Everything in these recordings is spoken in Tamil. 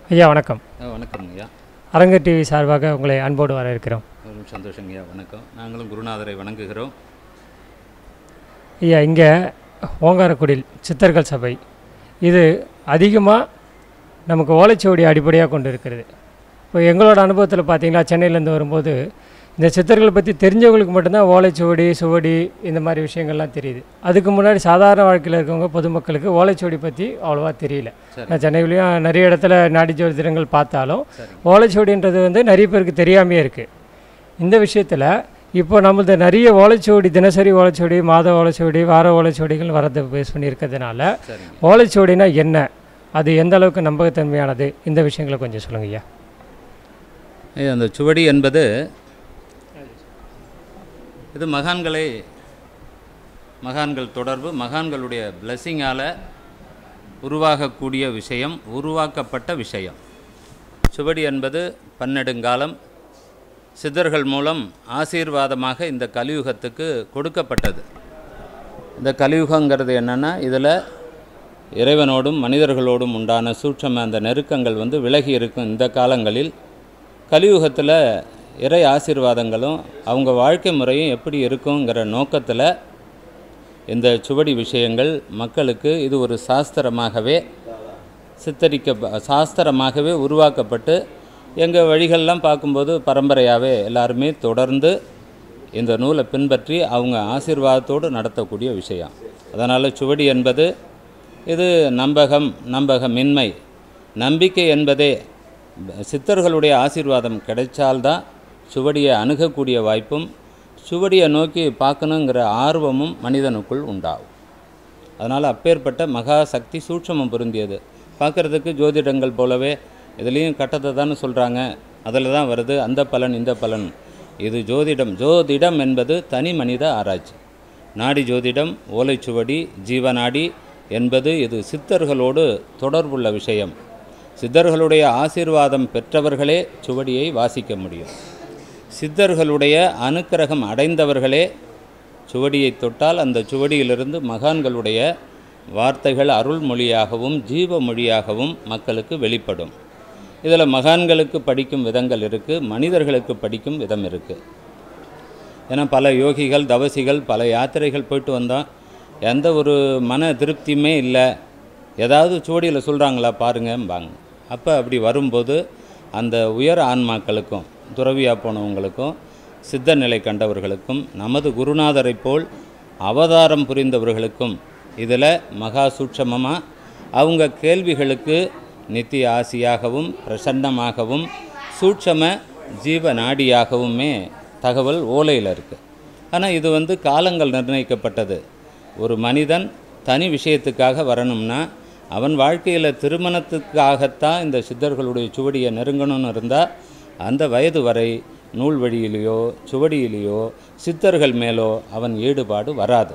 ஐயா வணக்கம் ஆ, வணக்கம் ஐயா அரங்க டிவி சார்பாக உங்களை அன்போடு வரவேற்கிறோம் ஒரு சந்தோஷங்க ஐயா வணக்கம் நாங்களும் குருநாதரை வணங்குகிறோம் ஐயா இங்கே ஓங்காரக்குடில் சித்தர்கள் சபை இது அதிகமாக நமக்கு ஓலைச்சுவடி அடிப்படையாக கொண்டு இருக்கிறது இப்போ எங்களோட அனுபவத்தில் பார்த்தீங்கன்னா சென்னையிலேருந்து வரும்போது இந்த சித்தர்களை பற்றி தெரிஞ்சவங்களுக்கு மட்டும்தான் ஓலைச்சுவடி சுவடி இந்த மாதிரி விஷயங்கள்லாம் தெரியுது அதுக்கு முன்னாடி சாதாரண வாழ்க்கையில் இருக்கவங்க பொதுமக்களுக்கு ஓலைச்சுவடி பற்றி அவ்வளோவா தெரியல சரி. நான் சென்னையிலையும் நிறைய இடத்துல நாடி ஜோதிடங்கள் பார்த்தாலும் சரி. ஓலைச்சுவடின்றது வந்து நிறைய பேருக்கு தெரியாமையே இருக்குது இந்த விஷயத்தில் இப்போ நம்மளது நிறைய ஓலைச்சுவடி தினசரி ஓலைச்சுவடி மாத ஓலைச்சுவடி வார ஓலைச்சுவடிகள் வரதை பேஸ் பண்ணி இருக்கிறதுனால சரிங்க ஓலைச்சுவடினா என்ன அது எந்த அளவுக்கு நம்பகத்தன்மையானது இந்த விஷயங்களை கொஞ்சம் சொல்லுங்க ஐயா ஐயா அந்த சுவடி என்பது இது மகான்களை மகான்கள் தொடர்பு மகான்களுடைய பிளஸ்ஸிங்கால் உருவாகக்கூடிய விஷயம் உருவாக்கப்பட்ட விஷயம் சுவடி என்பது பன்னெடுங்காலம் சித்தர்கள் மூலம் ஆசீர்வாதமாக இந்த கலியுகத்துக்கு கொடுக்கப்பட்டது இந்த கலியுகங்கிறது என்னென்னா இதில் இறைவனோடும் மனிதர்களோடும் உண்டான சூட்சம அந்த நெருக்கங்கள் வந்து விலகி இருக்கும் இந்த காலங்களில் கலியுகத்தில் இறை ஆசீர்வாதங்களும் அவங்க வாழ்க்கை முறையும் எப்படி இருக்குங்கிற நோக்கத்தில் இந்த சுவடி விஷயங்கள் மக்களுக்கு இது ஒரு சாஸ்திரமாகவே சித்தரிக்க சாஸ்திரமாகவே உருவாக்கப்பட்டு எங்கள் வழிகள்லாம் பார்க்கும்போது பரம்பரையாகவே எல்லாருமே தொடர்ந்து இந்த நூலை பின்பற்றி அவங்க ஆசீர்வாதத்தோடு நடத்தக்கூடிய விஷயம் அதனால் சுவடி என்பது இது நம்பகம் நம்பகமின்மை நம்பிக்கை என்பதே சித்தர்களுடைய ஆசீர்வாதம் கிடைச்சால்தான் சுவடியை அணுகக்கூடிய வாய்ப்பும் சுவடியை நோக்கி பார்க்கணுங்கிற ஆர்வமும் மனிதனுக்குள் உண்டாகும் அதனால் அப்பேற்பட்ட மகா சக்தி சூட்சமம் பொருந்தியது பார்க்குறதுக்கு ஜோதிடங்கள் போலவே இதுலேயும் கட்டத்தை தானே சொல்கிறாங்க அதில் தான் வருது அந்த பலன் இந்த பலன் இது ஜோதிடம் ஜோதிடம் என்பது தனி மனித ஆராய்ச்சி நாடி ஜோதிடம் ஓலைச்சுவடி ஜீவநாடி என்பது இது சித்தர்களோடு தொடர்புள்ள விஷயம் சித்தர்களுடைய ஆசீர்வாதம் பெற்றவர்களே சுவடியை வாசிக்க முடியும் சித்தர்களுடைய அனுக்கிரகம் அடைந்தவர்களே சுவடியை தொட்டால் அந்த சுவடியிலிருந்து மகான்களுடைய வார்த்தைகள் அருள்மொழியாகவும் ஜீவ மொழியாகவும் மக்களுக்கு வெளிப்படும் இதில் மகான்களுக்கு படிக்கும் விதங்கள் இருக்குது மனிதர்களுக்கு படிக்கும் விதம் இருக்குது ஏன்னா பல யோகிகள் தவசிகள் பல யாத்திரைகள் போயிட்டு வந்தோம் எந்த ஒரு மன திருப்தியுமே இல்லை ஏதாவது சுவடியில் சொல்கிறாங்களா பாருங்கம்பாங்க அப்போ அப்படி வரும்போது அந்த உயர் ஆன்மாக்களுக்கும் துறவியாக போனவங்களுக்கும் சித்த நிலை கண்டவர்களுக்கும் நமது குருநாதரைப் போல் அவதாரம் புரிந்தவர்களுக்கும் இதில் மகா சூட்சமமாக அவங்க கேள்விகளுக்கு நித்திய ஆசியாகவும் பிரசன்னமாகவும் சூட்சம ஜீவ நாடியாகவுமே தகவல் ஓலையில் இருக்குது ஆனால் இது வந்து காலங்கள் நிர்ணயிக்கப்பட்டது ஒரு மனிதன் தனி விஷயத்துக்காக வரணும்னா அவன் வாழ்க்கையில் திருமணத்துக்காகத்தான் இந்த சித்தர்களுடைய சுவடியை நெருங்கணும்னு இருந்தால் அந்த வயது வரை நூல் வழியிலேயோ சுவடியிலேயோ சித்தர்கள் மேலோ அவன் ஈடுபாடு வராது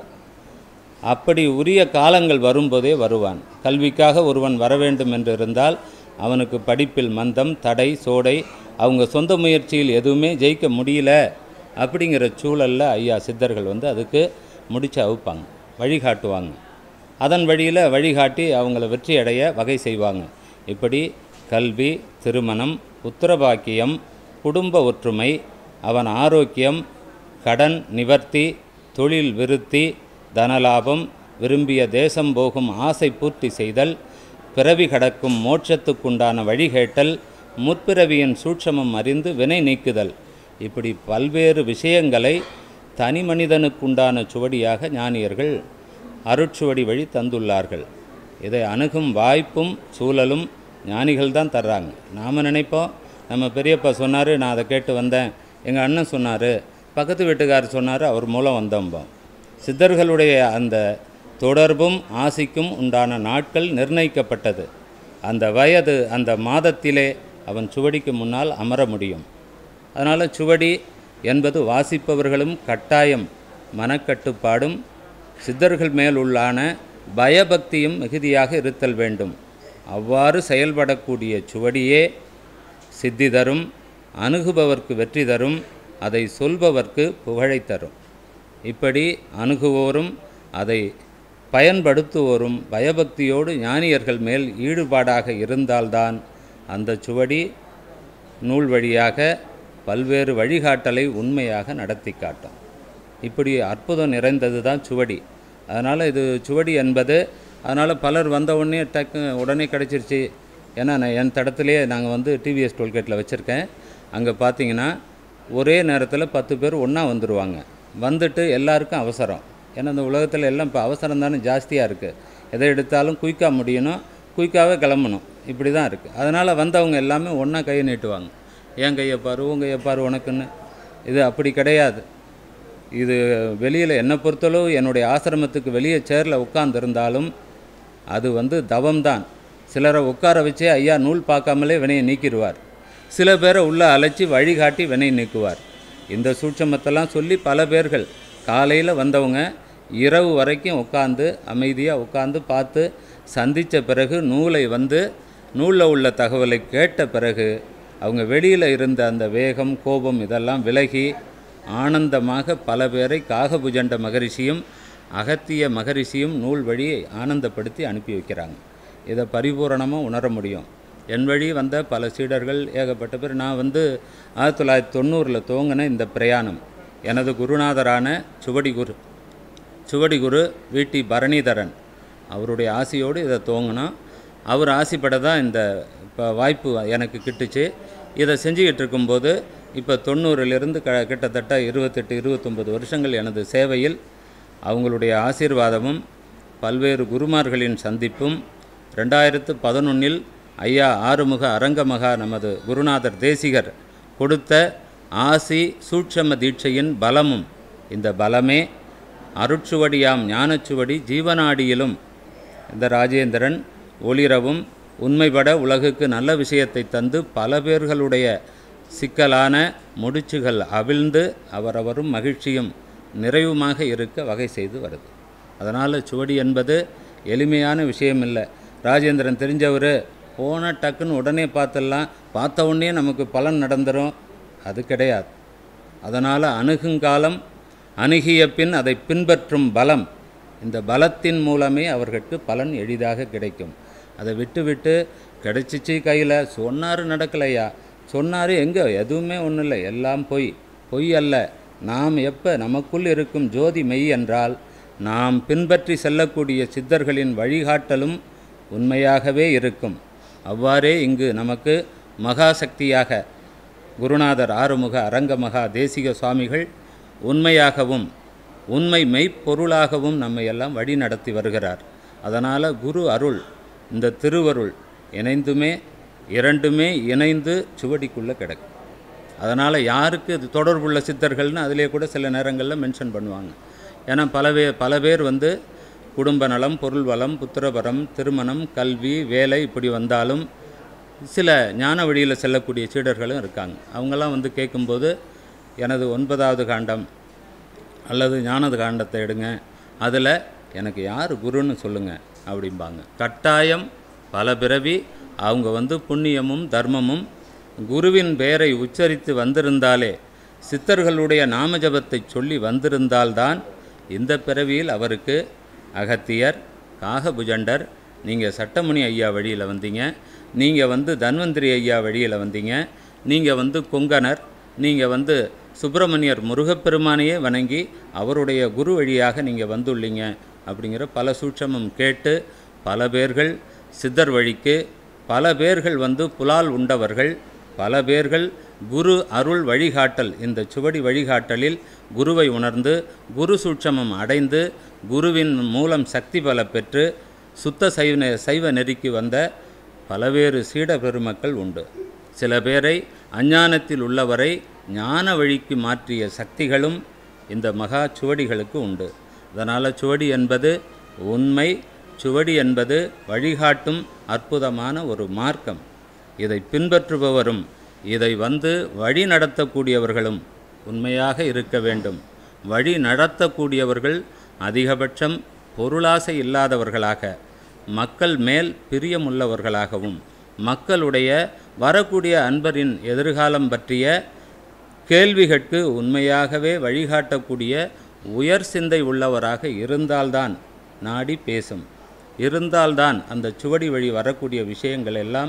அப்படி உரிய காலங்கள் வரும்போதே வருவான் கல்விக்காக ஒருவன் வர வேண்டும் என்று இருந்தால் அவனுக்கு படிப்பில் மந்தம் தடை சோடை அவங்க சொந்த முயற்சியில் எதுவுமே ஜெயிக்க முடியல அப்படிங்கிற சூழலில் ஐயா சித்தர்கள் வந்து அதுக்கு முடிச்சு அவுப்பாங்க வழிகாட்டுவாங்க அதன் வழியில் வழிகாட்டி அவங்கள வெற்றி அடைய வகை செய்வாங்க இப்படி கல்வி திருமணம் உத்தரபாக்கியம் குடும்ப ஒற்றுமை அவன் ஆரோக்கியம் கடன் நிவர்த்தி தொழில் விருத்தி தனலாபம் விரும்பிய தேசம் போகும் ஆசை பூர்த்தி செய்தல் பிறவி கடக்கும் மோட்சத்துக்குண்டான வழிகேட்டல் முற்பிறவியின் சூட்சமம் அறிந்து வினை நீக்குதல் இப்படி பல்வேறு விஷயங்களை தனி மனிதனுக்குண்டான சுவடியாக ஞானியர்கள் அருட்சுவடி வழி தந்துள்ளார்கள் இதை அணுகும் வாய்ப்பும் சூழலும் ஞானிகள் தான் தர்றாங்க நாம் நினைப்போம் நம்ம பெரியப்பா சொன்னார் நான் அதை கேட்டு வந்தேன் எங்கள் அண்ணன் சொன்னார் பக்கத்து வீட்டுக்காரர் சொன்னார் அவர் மூலம் வந்தோம்போம் சித்தர்களுடைய அந்த தொடர்பும் ஆசிக்கும் உண்டான நாட்கள் நிர்ணயிக்கப்பட்டது அந்த வயது அந்த மாதத்திலே அவன் சுவடிக்கு முன்னால் அமர முடியும் அதனால் சுவடி என்பது வாசிப்பவர்களும் கட்டாயம் மனக்கட்டுப்பாடும் சித்தர்கள் மேல் உள்ளான பயபக்தியும் மிகுதியாக இருத்தல் வேண்டும் அவ்வாறு செயல்படக்கூடிய சுவடியே சித்தி தரும் அணுகுபவர்க்கு வெற்றி தரும் அதை சொல்பவர்க்கு புகழை தரும் இப்படி அணுகுவோரும் அதை பயன்படுத்துவோரும் பயபக்தியோடு ஞானியர்கள் மேல் ஈடுபாடாக இருந்தால்தான் அந்த சுவடி நூல் வழியாக பல்வேறு வழிகாட்டலை உண்மையாக நடத்தி காட்டும் இப்படி அற்புதம் நிறைந்தது தான் சுவடி அதனால் இது சுவடி என்பது அதனால் பலர் வந்த உடனே டக்கு உடனே கிடச்சிருச்சு ஏன்னா நான் என் தடத்துலேயே நாங்கள் வந்து டிவிஎஸ் டோல்கேட்டில் வச்சுருக்கேன் அங்கே பார்த்தீங்கன்னா ஒரே நேரத்தில் பத்து பேர் ஒன்றா வந்துடுவாங்க வந்துட்டு எல்லாருக்கும் அவசரம் ஏன்னா இந்த உலகத்தில் எல்லாம் இப்போ அவசரம் தானே ஜாஸ்தியாக இருக்குது எதை எடுத்தாலும் குயிக்காக முடியணும் குயிக்காகவே கிளம்பணும் இப்படி தான் இருக்குது அதனால் வந்தவங்க எல்லாமே ஒன்றா கையை நீட்டுவாங்க என் கையை பாரு உன் கையை பாரு உனக்குன்னு இது அப்படி கிடையாது இது வெளியில் என்னை பொறுத்தளவு என்னுடைய ஆசிரமத்துக்கு வெளியே சேரில் உட்கார்ந்திருந்தாலும் அது வந்து தவம்தான் சிலரை உட்கார வச்சே ஐயா நூல் பார்க்காமலே வினையை நீக்கிடுவார் சில பேரை உள்ளே அழைச்சி வழிகாட்டி வினை நீக்குவார் இந்த சூட்சமத்தெல்லாம் சொல்லி பல பேர்கள் காலையில் வந்தவங்க இரவு வரைக்கும் உட்காந்து அமைதியாக உட்காந்து பார்த்து சந்தித்த பிறகு நூலை வந்து நூலில் உள்ள தகவலை கேட்ட பிறகு அவங்க வெளியில் இருந்த அந்த வேகம் கோபம் இதெல்லாம் விலகி ஆனந்தமாக பல பேரை காகபுஜண்ட மகரிஷியும் அகத்திய மகரிஷியும் நூல் வழி ஆனந்தப்படுத்தி அனுப்பி வைக்கிறாங்க இதை பரிபூரணமாக உணர முடியும் என் வழி வந்த பல சீடர்கள் ஏகப்பட்ட பேர் நான் வந்து ஆயிரத்தி தொள்ளாயிரத்தி தொண்ணூறில் துவங்கின இந்த பிரயாணம் எனது குருநாதரான சுவடி குரு சுவடி குரு வீட்டி பரணிதரன் அவருடைய ஆசையோடு இதை துவங்கினோம் அவர் ஆசைப்பட தான் இந்த இப்போ வாய்ப்பு எனக்கு கிட்டுச்சு இதை செஞ்சுக்கிட்டு இருக்கும்போது இப்போ தொண்ணூறிலிருந்து க கிட்டத்தட்ட இருபத்தெட்டு இருபத்தொம்பது வருஷங்கள் எனது சேவையில் அவங்களுடைய ஆசீர்வாதமும் பல்வேறு குருமார்களின் சந்திப்பும் ரெண்டாயிரத்து பதினொன்னில் ஐயா ஆறுமுக அரங்கமகா நமது குருநாதர் தேசிகர் கொடுத்த ஆசி சூட்சம தீட்சையின் பலமும் இந்த பலமே அருட்சுவடியாம் ஞானச்சுவடி ஜீவனாடியிலும் இந்த ராஜேந்திரன் ஒளிரவும் உண்மைபட உலகுக்கு நல்ல விஷயத்தை தந்து பல பேர்களுடைய சிக்கலான முடிச்சுகள் அவிழ்ந்து அவரவரும் மகிழ்ச்சியும் நிறைவுமாக இருக்க வகை செய்து வருது அதனால் சுவடி என்பது எளிமையான விஷயம் இல்லை ராஜேந்திரன் தெரிஞ்சவர் போன டக்குன்னு உடனே பார்த்துடலாம் பார்த்த உடனே நமக்கு பலன் நடந்துடும் அது கிடையாது அதனால் அணுகுங்காலம் அணுகிய பின் அதை பின்பற்றும் பலம் இந்த பலத்தின் மூலமே அவர்களுக்கு பலன் எளிதாக கிடைக்கும் அதை விட்டு விட்டு கிடைச்சிச்சு கையில் சொன்னார் நடக்கலையா சொன்னார் எங்கே எதுவுமே ஒன்றும் இல்லை எல்லாம் பொய் பொய் அல்ல நாம் எப்போ நமக்குள் இருக்கும் ஜோதி மெய் என்றால் நாம் பின்பற்றி செல்லக்கூடிய சித்தர்களின் வழிகாட்டலும் உண்மையாகவே இருக்கும் அவ்வாறே இங்கு நமக்கு மகாசக்தியாக குருநாதர் ஆறுமுக அரங்கமகா தேசிக சுவாமிகள் உண்மையாகவும் உண்மை மெய்ப்பொருளாகவும் நம்மை எல்லாம் வழி நடத்தி வருகிறார் அதனால் குரு அருள் இந்த திருவருள் இணைந்துமே இரண்டுமே இணைந்து சுவடிக்குள்ளே கிடக்கும் அதனால் யாருக்கு இது தொடர்புள்ள சித்தர்கள்னு அதிலே கூட சில நேரங்களில் மென்ஷன் பண்ணுவாங்க ஏன்னா பல பேர் பல பேர் வந்து குடும்ப நலம் பொருள் வளம் புத்திரபரம் திருமணம் கல்வி வேலை இப்படி வந்தாலும் சில ஞான வழியில் செல்லக்கூடிய சீடர்களும் இருக்காங்க அவங்கெல்லாம் வந்து கேட்கும்போது எனது ஒன்பதாவது காண்டம் அல்லது ஞானது காண்டத்தை எடுங்க அதில் எனக்கு யார் குருன்னு சொல்லுங்கள் அப்படிம்பாங்க கட்டாயம் பல பிறவி அவங்க வந்து புண்ணியமும் தர்மமும் குருவின் பெயரை உச்சரித்து வந்திருந்தாலே சித்தர்களுடைய நாமஜபத்தை சொல்லி வந்திருந்தால்தான் இந்த பிறவியில் அவருக்கு அகத்தியர் காகபுஜண்டர் நீங்கள் சட்டமணி ஐயா வழியில் வந்தீங்க நீங்கள் வந்து தன்வந்திரி ஐயா வழியில் வந்தீங்க நீங்கள் வந்து கொங்கணர் நீங்கள் வந்து சுப்பிரமணியர் முருகப்பெருமானையே வணங்கி அவருடைய குரு வழியாக நீங்கள் வந்துள்ளீங்க அப்படிங்கிற பல சூட்சமம் கேட்டு பல பேர்கள் சித்தர் வழிக்கு பல பேர்கள் வந்து புலால் உண்டவர்கள் பல பேர்கள் குரு அருள் வழிகாட்டல் இந்த சுவடி வழிகாட்டலில் குருவை உணர்ந்து குரு சூட்சமம் அடைந்து குருவின் மூலம் சக்தி பல பெற்று சுத்த சைவ சைவ நெறிக்கு வந்த பலவேறு சீட பெருமக்கள் உண்டு சில பேரை அஞ்ஞானத்தில் உள்ளவரை ஞான வழிக்கு மாற்றிய சக்திகளும் இந்த மகா சுவடிகளுக்கு உண்டு அதனால் சுவடி என்பது உண்மை சுவடி என்பது வழிகாட்டும் அற்புதமான ஒரு மார்க்கம் இதை பின்பற்றுபவரும் இதை வந்து வழி நடத்தக்கூடியவர்களும் உண்மையாக இருக்க வேண்டும் வழி நடத்தக்கூடியவர்கள் அதிகபட்சம் பொருளாசை இல்லாதவர்களாக மக்கள் மேல் பிரியமுள்ளவர்களாகவும் மக்களுடைய வரக்கூடிய அன்பரின் எதிர்காலம் பற்றிய கேள்விகளுக்கு உண்மையாகவே வழிகாட்டக்கூடிய உயர் சிந்தை உள்ளவராக இருந்தால்தான் நாடி பேசும் இருந்தால்தான் அந்த சுவடி வழி வரக்கூடிய விஷயங்கள் எல்லாம்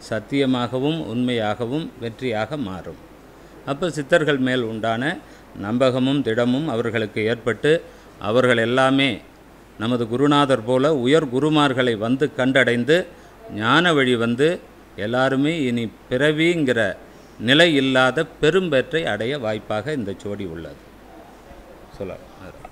சத்தியமாகவும் உண்மையாகவும் வெற்றியாக மாறும் அப்போ சித்தர்கள் மேல் உண்டான நம்பகமும் திடமும் அவர்களுக்கு ஏற்பட்டு அவர்கள் எல்லாமே நமது குருநாதர் போல உயர் குருமார்களை வந்து கண்டடைந்து ஞான வழி வந்து எல்லாருமே இனி பிறவிங்கிற நிலை இல்லாத பெரும்பேற்றை அடைய வாய்ப்பாக இந்த சுவடி உள்ளது சொல்லலாம்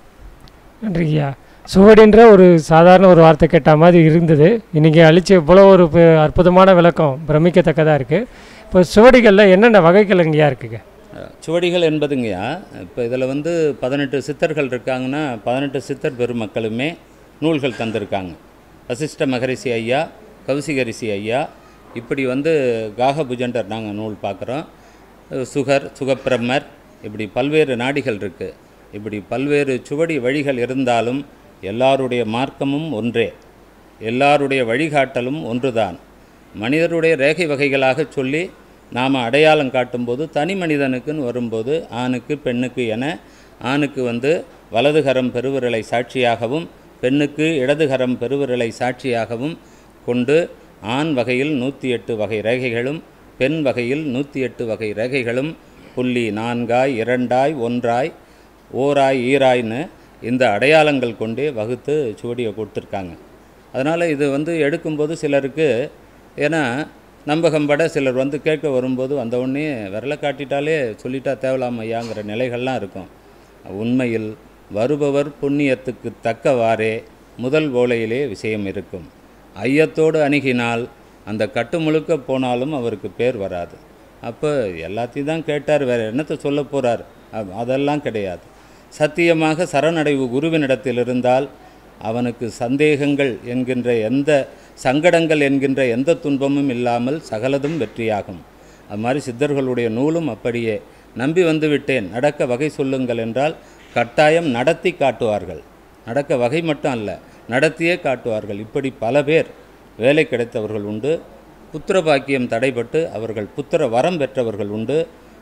நன்றி ஐயா சுவடின்ற ஒரு சாதாரண ஒரு வார்த்தை கேட்ட மாதிரி இருந்தது இன்றைக்கி அழிச்சு இவ்வளோ ஒரு ப- அற்புதமான விளக்கம் பிரமிக்கத்தக்கதாக இருக்குது இப்போ சுவடிகளில் என்னென்ன வகைகள் இங்கேயா இருக்குங்க அஹ், சுவடிகள் என்பதுங்கய்யா இப்போ இதில் வந்து பதினெட்டு சித்தர்கள் இருக்காங்கன்னா பதினெட்டு சித்தர் பெருமக்களுமே நூல்கள் தந்திருக்காங்க வசிஷ்ட மகரிஷி ஐயா கௌசிகரிஷி ஐயா இப்படி வந்து காகபுஜண்டர் நாங்கள் நூல் பார்க்குறோம் அஹ், சுகர் சுகப்பிரம்மர் இப்படி பல்வேறு நாடிகள் இருக்குது இப்படி பல்வேறு சுவடி வழிகள் இருந்தாலும் எல்லாருடைய மார்க்கமும் ஒன்றே எல்லாருடைய வழிகாட்டலும் ஒன்றுதான் மனிதருடைய ரேகை வகைகளாக சொல்லி நாம் அடையாளம் காட்டும்போது தனி மனிதனுக்குன்னு வரும்போது ஆணுக்கு பெண்ணுக்கு என ஆணுக்கு வந்து வலதுகரம் பெருவிரலை சாட்சியாகவும் பெண்ணுக்கு இடதுகரம் பெருவிரலை சாட்சியாகவும் கொண்டு ஆண் வகையில் நூற்றி எட்டு வகை ரேகைகளும் பெண் வகையில் நூற்றி எட்டு வகை ரேகைகளும் புள்ளி நான்காய் இரண்டாய் ஒன்றாய் ஓராய் ஈராய்னு இந்த அடையாளங்கள் கொண்டே வகுத்து சுவடியை கொடுத்துருக்காங்க அதனால் இது வந்து எடுக்கும்போது சிலருக்கு ஏன்னா நம்பகம்பட சிலர் வந்து கேட்க வரும்போது வந்த உடனே விரலை காட்டிட்டாலே சொல்லிட்டா தேவலாம் ஐயாங்கிற நிலைகள்லாம் இருக்கும் உண்மையில் வருபவர் புண்ணியத்துக்கு தக்கவாறே முதல் ஓலையிலே விஷயம் இருக்கும் ஐயத்தோடு அணுகினால் அந்த கட்டு முழுக்க போனாலும் அவருக்கு பேர் வராது அப்போ எல்லாத்தையும் தான் கேட்டார் வேறு என்னத்தை சொல்ல போகிறார் அதெல்லாம் கிடையாது சத்தியமாக சரணடைவு குருவினிடத்தில் இருந்தால் அவனுக்கு சந்தேகங்கள் என்கின்ற எந்த சங்கடங்கள் என்கின்ற எந்த துன்பமும் இல்லாமல் சகலதும் வெற்றியாகும் அது மாதிரி சித்தர்களுடைய நூலும் அப்படியே நம்பி வந்து விட்டேன் நடக்க வகை சொல்லுங்கள் என்றால் கட்டாயம் நடத்தி காட்டுவார்கள் நடக்க வகை மட்டும் அல்ல நடத்தியே காட்டுவார்கள் இப்படி பல பேர் வேலை கிடைத்தவர்கள் உண்டு புத்திர பாக்கியம் தடைபட்டு அவர்கள் புத்திர வரம் பெற்றவர்கள் உண்டு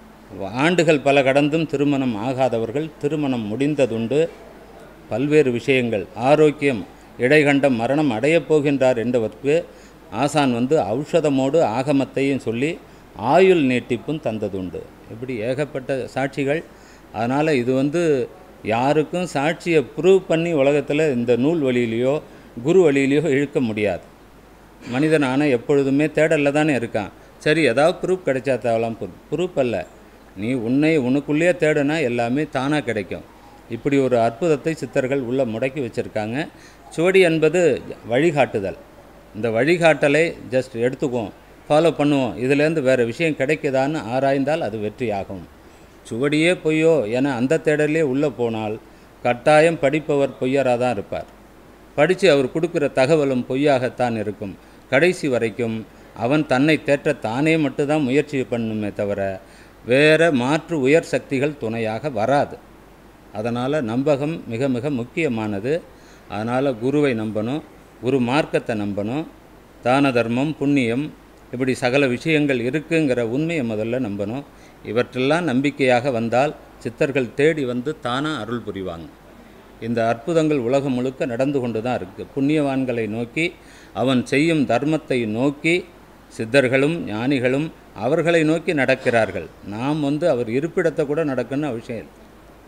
ஆண்டுகள் பல கடந்தும் திருமணம் ஆகாதவர்கள் திருமணம் முடிந்ததுண்டு பல்வேறு விஷயங்கள் ஆரோக்கியம் இடைகண்டம் மரணம் அடையப் போகின்றார் என்பதற்கு ஆசான் வந்து ஔஷதமோடு ஆகமத்தையும் சொல்லி ஆயுள் நீட்டிப்பும் தந்ததுண்டு இப்படி ஏகப்பட்ட சாட்சிகள் அதனால் இது வந்து யாருக்கும் சாட்சியை ப்ரூவ் பண்ணி உலகத்தில் இந்த நூல் வழியிலையோ குரு வழியிலையோ இழுக்க முடியாது மனிதன் ஆனால் எப்பொழுதுமே தேடலில் தானே இருக்கான் சரி ஏதாவது ப்ரூஃப் கிடைச்சா தேவலாம் ப்ரூஃப் அல்ல நீ உன்னை உனக்குள்ளேயே தேடுனா எல்லாமே தானாக கிடைக்கும் இப்படி ஒரு அற்புதத்தை சித்தர்கள் உள்ள முடக்கி வச்சுருக்காங்க சுவடி என்பது வழிகாட்டுதல் இந்த வழிகாட்டலை ஜஸ்ட் எடுத்துக்குவோம் ஃபாலோ பண்ணுவோம் இதுலேருந்து வேறு விஷயம் கிடைக்குதான்னு ஆராய்ந்தால் அது வெற்றியாகும் சுவடியே பொய்யோ என அந்த தேடலே உள்ளே போனால் கட்டாயம் படிப்பவர் பொய்யராக தான் இருப்பார் படித்து அவர் கொடுக்குற தகவலும் பொய்யாகத்தான் இருக்கும் கடைசி வரைக்கும் அவன் தன்னை தேற்ற தானே மட்டும்தான் முயற்சி பண்ணுமே தவிர வேற மாற்று உயர் சக்திகள் துணையாக வராது அதனால் நம்பகம் மிக மிக முக்கியமானது அதனால் குருவை நம்பணும் குரு மார்க்கத்தை நம்பணும் தான தர்மம் புண்ணியம் இப்படி சகல விஷயங்கள் இருக்குங்கிற உண்மையை முதல்ல நம்பணும் இவற்றெல்லாம் நம்பிக்கையாக வந்தால் சித்தர்கள் தேடி வந்து தானாக அருள் புரிவாங்க இந்த அற்புதங்கள் உலகம் முழுக்க நடந்து கொண்டு தான் இருக்குது புண்ணியவான்களை நோக்கி அவன் செய்யும் தர்மத்தை நோக்கி சித்தர்களும் ஞானிகளும் அவர்களை நோக்கி நடக்கிறார்கள் நாம் வந்து அவர் இருப்பிடத்தை கூட நடக்குன்னு விஷயம் இல்லை.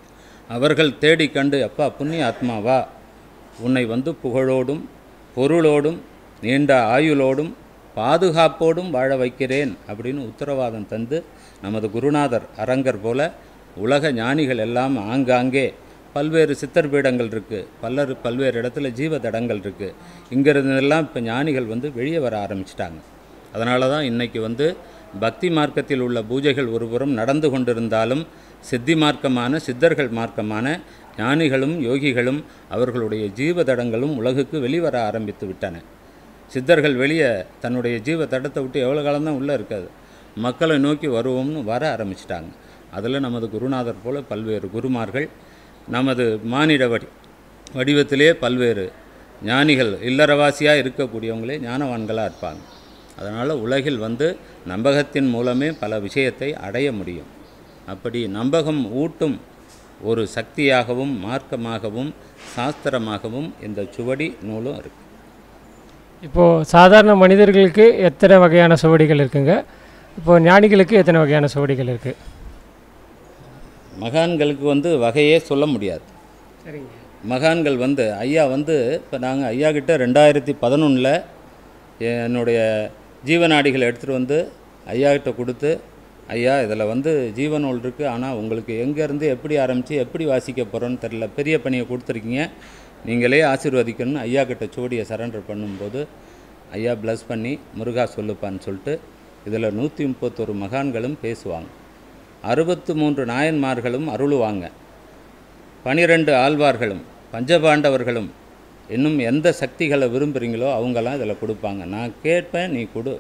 அவர்கள் தேடி கண்டு அப்பா புண்ணிய ஆத்மாவா உன்னை வந்து புகழோடும் பொருளோடும் நீண்ட ஆயுளோடும் பாதுகாப்போடும் வாழ வைக்கிறேன் அப்படின்னு உத்தரவாதம் தந்து நமது குருநாதர் அரங்கர் போல உலக ஞானிகள் எல்லாம் ஆங்காங்கே பல்வேறு சித்தர் பீடங்கள் இருக்குது பல்லர் பல்வேறு இடத்துல ஜீவ தடங்கள் இருக்குது இங்கிருந்தெல்லாம் இப்போ ஞானிகள் வந்து வெளியே வர ஆரம்பிச்சிட்டாங்க அதனால தான் இன்றைக்கி வந்து பக்தி மார்க்கத்தில் உள்ள பூஜைகள் ஒருபுறம் நடந்து கொண்டிருந்தாலும் சித்தி மார்க்கமான சித்தர்கள் மார்க்கமான ஞானிகளும் யோகிகளும் அவர்களுடைய ஜீவ தடங்களும் உலகுக்கு வெளிவர ஆரம்பித்து விட்டன சித்தர்கள் வெளியே தன்னுடைய ஜீவ தடத்தை விட்டு எவ்வளோ காலம்தான் உள்ளே இருக்காது மக்களை நோக்கி வருவோம்னு வர ஆரம்பிச்சிட்டாங்க அதில் நமது குருநாதர் போல பல்வேறு குருமார்கள் நமது மானிட வடி வடிவத்திலே பல்வேறு ஞானிகள் இல்லறவாசியாக இருக்கக்கூடியவங்களே ஞானவான்களாக இருப்பாங்க அதனால் உலகில் வந்து நம்பகத்தின் மூலமே பல விஷயத்தை அடைய முடியும் அப்படி நம்பகம் ஊட்டும் ஒரு சக்தியாகவும் மார்க்கமாகவும் சாஸ்திரமாகவும் இந்த சுவடி நூலும் இருக்குது இப்போது சாதாரண மனிதர்களுக்கு எத்தனை வகையான சுவடிகள் இருக்குங்க இப்போது ஞானிகளுக்கு எத்தனை வகையான சுவடிகள் இருக்குது மகான்களுக்கு வந்து வகையே சொல்ல முடியாது சரிங்க மகான்கள் வந்து ஐயா வந்து இப்போ நாங்கள் ஐயா கிட்ட ரெண்டாயிரத்தி பதினொன்றில் என்னுடைய ஜீவநாடிகளை எடுத்துகிட்டு வந்து ஐயா கிட்ட கொடுத்து ஐயா இதில் வந்து ஜீவநூல் இருக்குது ஆனால் உங்களுக்கு எங்கேருந்து எப்படி ஆரம்பித்து எப்படி வாசிக்க போகிறோன்னு தெரில பெரிய பணியை கொடுத்துருக்கீங்க நீங்களே ஆசீர்வதிக்கணும்னு ஐயா கிட்ட சோடியை சரண்டர் பண்ணும்போது ஐயா ப்ளஸ் பண்ணி முருகா சொல்லுப்பான்னு சொல்லிட்டு இதில் நூற்றி முப்பத்தொரு மகான்களும் பேசுவாங்க அறுபத்து மூன்று நாயன்மார்களும் அருளுவாங்க பனிரெண்டு ஆழ்வார்களும் பஞ்சபாண்டவர்களும் இன்னும் எந்த சக்திகளை விரும்புகிறீங்களோ அவங்கெல்லாம் இதில் கொடுப்பாங்க நான் கேட்பேன் நீ கொடு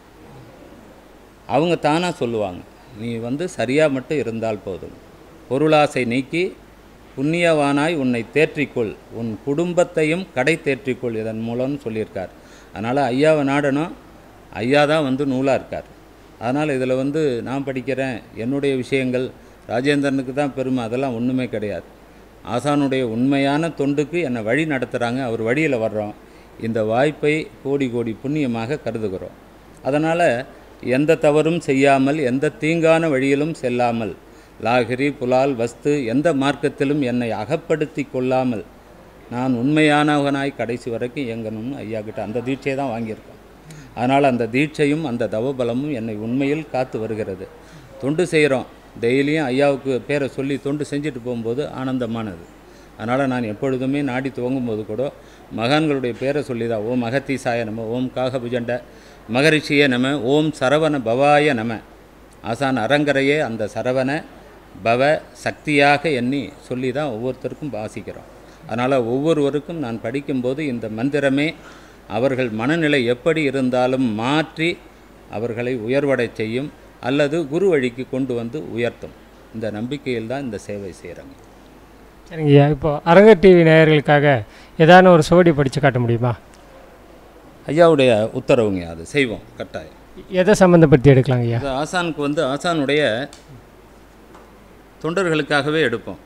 அவங்க தானாக சொல்லுவாங்க நீ வந்து சரியாக மட்டும் இருந்தால் போதும் பொருளாசை நீக்கி புண்ணியவானாய் உன்னை தேற்றிக்கொள் உன் குடும்பத்தையும் கடை தேற்றிக்கொள் இதன் மூலம்னு சொல்லியிருக்கார் அதனால் ஐயாவை நாடணும் ஐயா தான் வந்து நூலாக இருக்கார் அதனால் இதில் வந்து நான் படிக்கிறேன் என்னுடைய விஷயங்கள் ராஜேந்திரனுக்கு தான் பெருமை அதெல்லாம் ஒன்றுமே கிடையாது ஆசானுடைய உண்மையான தொண்டுக்கு என்னை வழி நடத்துகிறாங்க அவர் வழியில் வர்றோம் இந்த வாய்ப்பை கோடி கோடி புண்ணியமாக கருதுகிறோம் அதனால் எந்த தவறும் செய்யாமல் எந்த தீங்கான வழியிலும் செல்லாமல் லாகிரி புலால் வஸ்து எந்த மார்க்கத்திலும் என்னை அகப்படுத்தி கொள்ளாமல் நான் உண்மையானவனாய் கடைசி வரைக்கும் இயங்கணும்னு ஐயா கிட்ட அந்த தீட்சையை தான் வாங்கியிருக்கோம் அதனால் அந்த தீட்சையும் அந்த தவபலமும் என்னை உண்மையில் காத்து வருகிறது தொண்டு செய்கிறோம் டெய்லியும் ஐயாவுக்கு பேரை சொல்லி தொண்டு செஞ்சுட்டு போகும்போது ஆனந்தமானது அதனால் நான் எப்பொழுதுமே நாடி துவங்கும்போது கூட மகான்களுடைய பேரை சொல்லி தான் ஓம் அகத்தீசாய நம ஓம் காகபுஜண்ட மகரிஷியே நம ஓம் சரவண பவாய நம ஆசான் அரங்கரையே அந்த சரவண பவ சக்தியாக எண்ணி சொல்லி தான் ஒவ்வொருத்தருக்கும் வாசிக்கிறோம் அதனால் ஒவ்வொருவருக்கும் நான் படிக்கும்போது இந்த மந்திரமே அவர்கள் மனநிலை எப்படி இருந்தாலும் மாற்றி அவர்களை உயர்வடைச் செய்யும் அல்லது குரு வழிக்கு கொண்டு வந்து உயர்த்தும் இந்த நம்பிக்கையில் தான் இந்த சேவை செய்கிறாங்க சரிங்கய்யா இப்போ அரங்க டிவி நேயர்களுக்காக ஏதான ஒரு சுவடி படித்து காட்ட முடியுமா ஐயாவுடைய உத்தரவுங்க அது செய்வோம் கட்டாயம் எதை சம்மந்தப்படுத்தி எடுக்கலாங்க ஐயா இது ஆசானுக்கு வந்து ஆசானுடைய தொண்டர்களுக்காகவே எடுப்போம்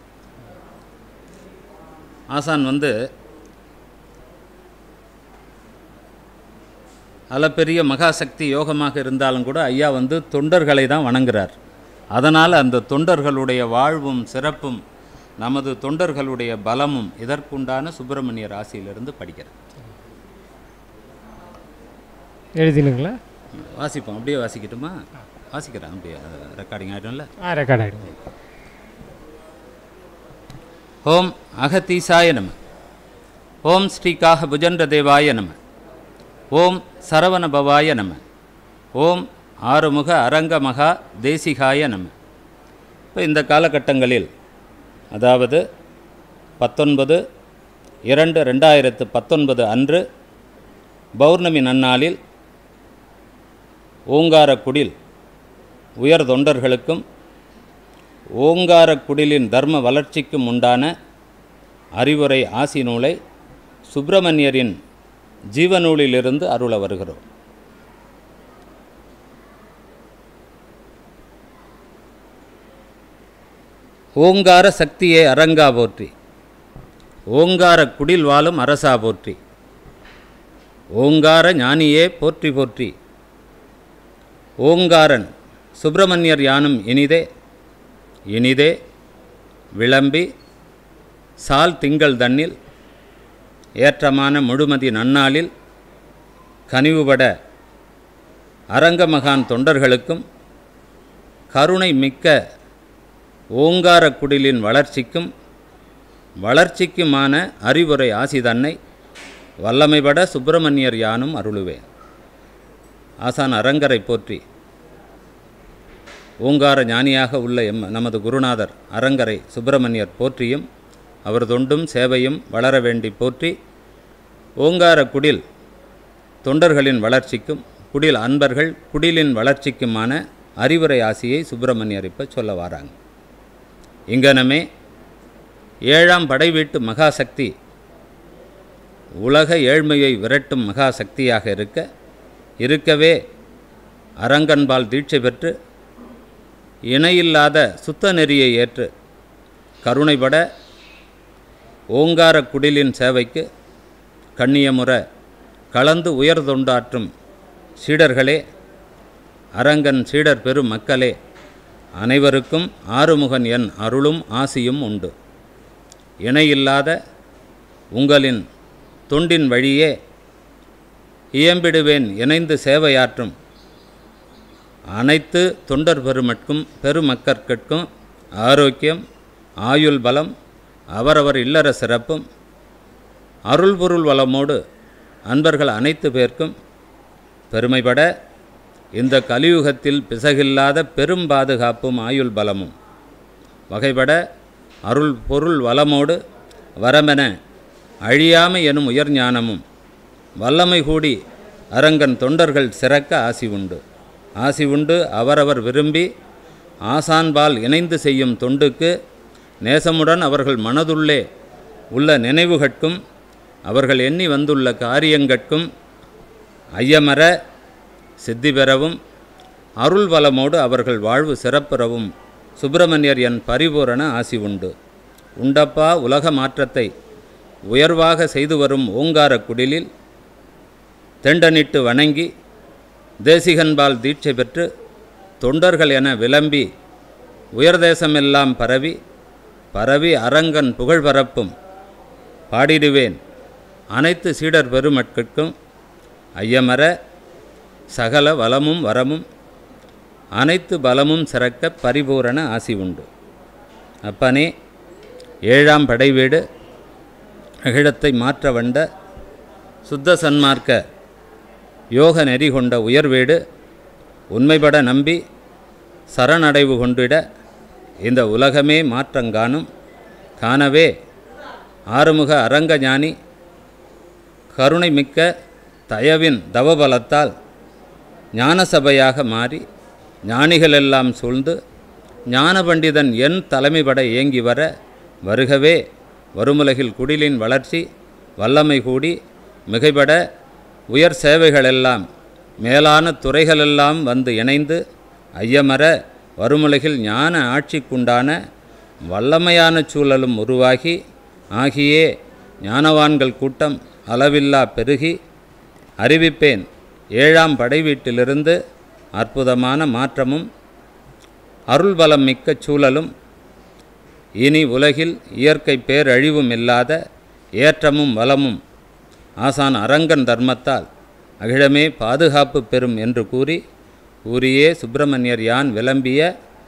ஆசான் வந்து அளப்பெரிய மகாசக்தி யோகமாக இருந்தாலும் கூட ஐயா வந்து தொண்டர்களை தான் வணங்குறார் அதனால் அந்த தொண்டர்களுடைய வாழ்வும் சிறப்பும் நமது தொண்டர்களுடைய பலமும் இதற்குண்டான சுப்பிரமணிய ராசியிலிருந்து படிக்கிறேன் எழுதினுங்களா வாசிப்போம் அப்படியே வாசிக்கட்டுமா வாசிக்கிறேன் அப்படியே ரெக்கார்டிங் ஆகிடும்ல ஆ ரெக்கார்ட் ஆகிடும் ஓம் அகத்தீசாய நம ஓம் ஸ்ரீகாக புஜண்ட தேவாய நம ஓம் சரவண பவாய நம ஓம் ஆறுமுக அரங்க மகா தேசிகாய நம இப்போ இந்த காலகட்டங்களில் அதாவது பத்தொன்பது இரண்டு ரெண்டாயிரத்து பத்தொன்பது அன்று பௌர்ணமி நன்னாளில் ஓங்காரக்குடில் உயர் தொண்டர்களுக்கும் ஓங்காரக்குடிலின் தர்ம வளர்ச்சிக்கும் உண்டான அறிவுரை ஆசி நூலை சுப்பிரமணியரின் ஜீவநூலிலிருந்து அருள வருகிறோம் ஓங்கார சக்தியே அரங்கா போற்றி ஓங்கார குடில் வாழும் அரசா போற்றி ஓங்கார ஞானியே போற்றி போற்றி ஓங்காரன் சுப்பிரமணியர் யானும் இனிதே இனிதே விளம்பி சால் திங்கள் தன்னில் ஏற்றமான முழுமதி நன்னாளில் கனிவுபட அரங்கமகான் தொண்டர்களுக்கும் கருணை மிக்க ஓங்கார குடிலின் வளர்ச்சிக்கும் வளர்ச்சிக்குமான அறிவுரை ஆசி தன்னை வல்லமைபட சுப்பிரமணியர் யானும் அருளுவேன் ஆசான் அரங்கரை போற்றி ஓங்கார ஞானியாக உள்ள எம் நமது குருநாதர் அரங்கரை சுப்பிரமணியர் போற்றியும் அவர் தொண்டும் சேவையும் வளர வேண்டி போற்றி ஓங்கார குடில் தொண்டர்களின் வளர்ச்சிக்கும் குடில் அன்பர்கள் குடிலின் வளர்ச்சிக்குமான அறிவுரை ஆசியை சுப்பிரமணியர் இப்போ சொல்ல வராங்க இங்கனமே ஏழாம் படை வீட்டு மகாசக்தி உலக ஏழ்மையை விரட்டும் மகாசக்தியாக இருக்க இருக்கவே அரங்கன்பால் தீட்சை பெற்று இணையில்லாத சுத்த நெறியை ஏற்று கருணைபட ஓங்கார குடிலின் சேவைக்கு கண்ணியமுற கலந்து உயர்தொண்டாற்றும் சீடர்களே அரங்கன் சீடர் பெரும் மக்களே அனைவருக்கும் ஆறுமுகன் என் அருளும் ஆசியும் உண்டு இணையில்லாத உங்களின் தொண்டின் வழியே இயம்பிடுவேன் இணைந்து சேவையாற்றும் அனைத்து தொண்டர் பெருமட்கும் பெருமக்கற்கட்கும் ஆரோக்கியம் ஆயுள் பலம் அவரவர் இல்லற சிறப்பும் அருள்பொருள் வளமோடு அன்பர்கள் அனைத்து பேர்க்கும் பெருமைப்பட இந்த கலியுகத்தில் பிசகில்லாத பெரும் பாதுகாப்பும் ஆயுள் பலமும் வகைப்பட அருள் பொருள் வளமோடு வரமென அழியாமை எனும் உயர் ஞானமும் வல்லமை கூடி அரங்கன் தொண்டர்கள் சிறக்க ஆசி உண்டு ஆசி உண்டு அவரவர் விரும்பி ஆசான்பால் இணைந்து செய்யும் தொண்டுக்கு நேசமுடன் அவர்கள் மனதுள்ளே உள்ள நினைவுகட்கும் அவர்கள் எண்ணி வந்துள்ள காரியங்கட்கும் ஐயமர சித்தி பெறவும் அருள் வளமோடு அவர்கள் வாழ்வு சிறப்புறவும் சுப்பிரமணியர் என் பரிபூரண ஆசி உண்டு உண்டப்பா உலக மாற்றத்தை உயர்வாக செய்து வரும் ஓங்கார குடிலில் தெண்டனிட்டு வணங்கி தேசிகன்பால் தீட்சை பெற்று தொண்டர்கள் என விளம்பி உயர்தேசமெல்லாம் பரவி பரவி அரங்கன் புகழ் பரப்பும் பாடிடுவேன் அனைத்து சீடர் பெருமட்கட்கும் ஐயமர சகல வளமும் வரமும் அனைத்து பலமும் சிறக்க பரிபூரண ஆசி உண்டு அப்பனே ஏழாம் படைவீடு அகிழத்தை மாற்ற வந்த சுத்த சன்மார்க்க யோக நெறி கொண்ட உயர்வீடு உண்மைபட நம்பி சரணடைவு கொண்டிட இந்த உலகமே மாற்றங்காணும் காணவே ஆறுமுக அரங்க ஞானி கருணை மிக்க தயவின் தவபலத்தால் ஞானசபையாக மாறி ஞானிகளெல்லாம் சூழ்ந்து ஞான பண்டிதன் என் தலைமைப்பட இயங்கி வர வருகவே வருமுலகில் குடிலின் வளர்ச்சி வல்லமை கூடி மிகைபட உயர் சேவைகளெல்லாம் மேலான துறைகளெல்லாம் வந்து இணைந்து ஐயமர வருமுலகில் ஞான ஆட்சிக்குண்டான வல்லமையான சூழலும் உருவாகி ஆகியே ஞானவான்கள் கூட்டம் அளவில்லா பெருகி அறிவிப்பேன் ஏழாம் படை வீட்டிலிருந்து அற்புதமான மாற்றமும் அருள்பலம் மிக்க சூழலும் இனி உலகில் இயற்கை பேரழிவும் இல்லாத ஏற்றமும் வளமும் ஆசான் அரங்கன் தர்மத்தால் அகிழமே பாதுகாப்பு பெறும் என்று கூறி கூறியே சுப்பிரமணியர் யான் விளம்பிய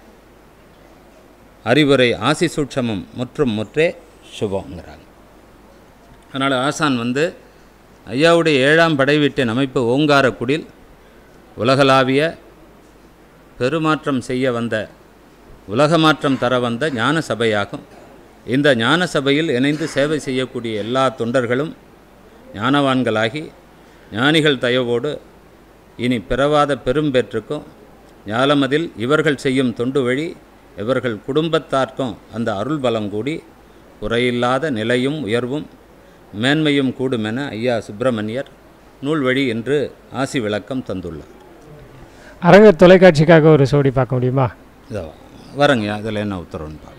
அறிவுரை ஆசி சூட்சமும் முற்றும் முற்றே சுபங்கிறாங்க அதனால் ஆசான் வந்து ஐயாவுடைய ஏழாம் படை வீட்டின் அமைப்பு ஓங்காரக்குடில் உலகளாவிய பெருமாற்றம் செய்ய வந்த உலக மாற்றம் தர வந்த ஞான சபையாகும் இந்த ஞான சபையில் இணைந்து சேவை செய்யக்கூடிய எல்லா தொண்டர்களும் ஞானவான்களாகி ஞானிகள் தயவோடு இனி பிறவாத பெரும்பெற்றுக்கும் ஞாலமதில் இவர்கள் செய்யும் தொண்டு வழி இவர்கள் குடும்பத்தார்க்கும் அந்த அருள் பலம் கூடி குறையில்லாத நிலையும் உயர்வும் மேன்மையும் கூடுமென ஐயா சுப்பிரமணியர் நூல் வழி என்று ஆசி விளக்கம் தந்துள்ளார் அரங்க தொலைக்காட்சிக்காக ஒரு சோடி பார்க்க முடியுமா இதோ வரங்க இதில் என்ன உத்தரவுன்னு பார்க்க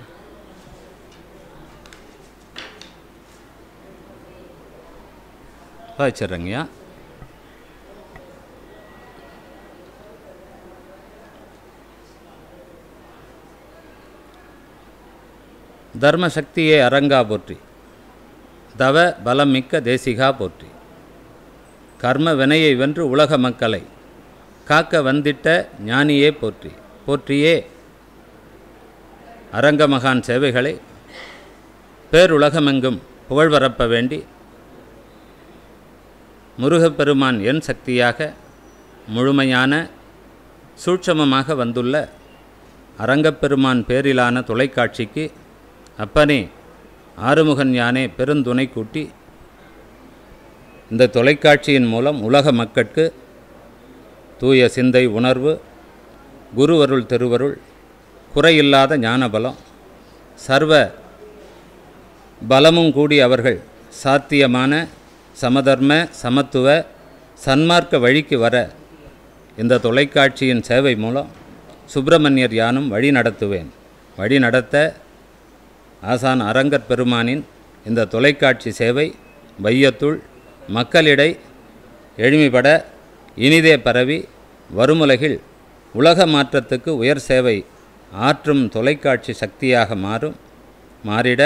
வச்சிட்றேங்கய்யா தர்மசக்தியே அரங்கா போற்றி தவ பலமிக்க தேசிகா போற்றி கர்ம வினையை வென்று உலக மக்களை காக்க வந்திட்ட ஞானியே போற்றி போற்றியே அரங்க மகான் சேவைகளை பேருலகமெங்கும் புகழ் பரப்ப வேண்டி முருகப்பெருமான் என் சக்தியாக முழுமையான சூட்சமமாக வந்துள்ள அரங்கப்பெருமான் பேரிலான தொலைக்காட்சிக்கு அப்பனே ஆறுமுகன் யானே பெருந்துணை கூட்டி இந்த தொலைக்காட்சியின் மூலம் உலக மக்கட்கு தூய சிந்தை உணர்வு குருவருள் திருவருள் குறையில்லாத ஞானபலம் சர்வ பலமும் கூடி அவர்கள் சாத்தியமான சமதர்ம சமத்துவ சன்மார்க்க வழிக்கு வர இந்த தொலைக்காட்சியின் சேவை மூலம் சுப்பிரமணியர் யானும் வழி நடத்துவேன் வழி நடத்த ஆசான் அரங்கர் பெருமானின் இந்த தொலைக்காட்சி சேவை வையத்துள் மக்களிடை எளிமைப்பட இனிதே பரவி வருமுலகில் உலக மாற்றத்துக்கு உயர் சேவை ஆற்றும் தொலைக்காட்சி சக்தியாக மாறும் மாறிட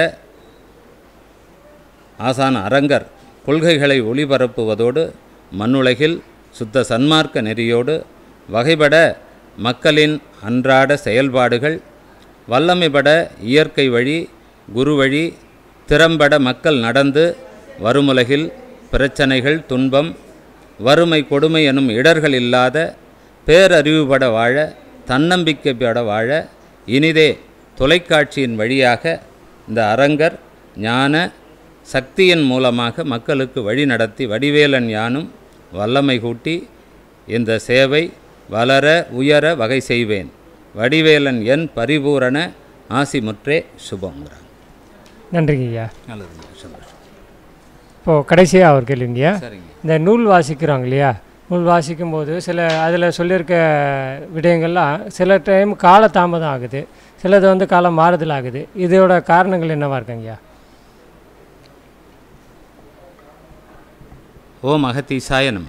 ஆசான் அரங்கர் கொள்கைகளை ஒளிபரப்புவதோடு மண்ணுலகில் சுத்த சன்மார்க்க நெறியோடு வகைபட மக்களின் அன்றாட செயல்பாடுகள் வல்லமைபட இயற்கை வழி குரு வழி திறம்பட மக்கள் நடந்து வருமுலகில் பிரச்சனைகள் துன்பம் வறுமை கொடுமை எனும் இடர்கள் இல்லாத பேரறிவுபட வாழ தன்னம்பிக்கைப்பட வாழ இனிதே தொலைக்காட்சியின் வழியாக இந்த அரங்கர் ஞான சக்தியின் மூலமாக மக்களுக்கு வழி நடத்தி வடிவேலன் யானும் வல்லமை கூட்டி இந்த சேவை வளர உயர வகை செய்வேன் வடிவேலன் என் பரிபூரண ஆசிமுற்றே சுபங்கிறாங்க நன்றிங்க ஐயா நல்லது சந்தோஷம் இப்போது கடைசியாக அவர் கேள்விங்கய்யா சரிங்க இந்த நூல் வாசிக்கிறாங்க இல்லையா நூல் வாசிக்கும் போது சில அதில் சொல்லியிருக்க விடயங்கள்லாம் சில டைம் கால தாமதம் ஆகுது சிலது வந்து காலம் மாறுதல் ஆகுது இதோட காரணங்கள் என்னவா இருக்குங்கய்யா ஓம் அகத்தீசாய நம